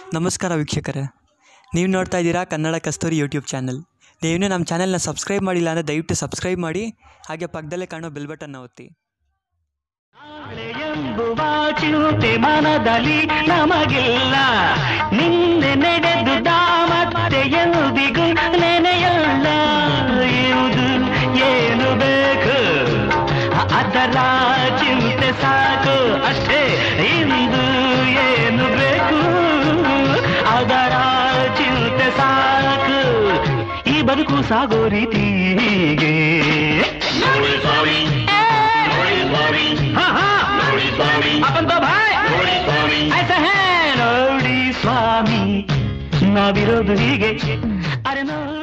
ನಮಸ್ಕಾರ ವೀಕ್ಷಕರೇ ನೀವು ನೋಡ್ತಾ ಇದ್ದೀರಾ ಕನ್ನಡ ಕಸ್ತೂರಿ ಯೂಟ್ಯೂಬ್ ಚಾನಲ್ ನೀವಿನ್ನೂ ನಮ್ಮ ಚಾನಲ್ನ ಸಬ್ಸ್ಕ್ರೈಬ್ ಮಾಡಿಲ್ಲ ಅಂದರೆ ದಯವಿಟ್ಟು ಸಬ್ಸ್ಕ್ರೈಬ್ ಮಾಡಿ ಹಾಗೆ ಪಕ್ಕದಲ್ಲೇ ಕಾಣೋ ಬೆಲ್ ಬಟನ್ನ ಒತ್ತಿ ಎಂಬುವ ಚಿಂತೆ ಮನದಲ್ಲಿ ನಮಗಿಲ್ಲ ನಿನ್ನೆ ನಡೆದುದ ಮತ್ತೆ ಎಂದಿಗೂ ನೆನೆಯಲ್ಲ ಇದು ಏನು ಬೇಕು ಅದರ ಚಿಂತೆ ಸಾಕು ಅಷ್ಟೇ ಇಂದು ಏನು ಬೇಕು ಅದರ ಚಿಂತೆ ಸಾಕು ಈ ಬದುಕು ಸಾಗೋ ರೀತಿ ಹೀಗೆ हाँ, हाँ। अपन तो भाई ऐसा है ನೋಡಿ ಸ್ವಾಮಿ ನಾವಿರೋದು ಹೀಗೆ ಅರೆ ನೋಡಿ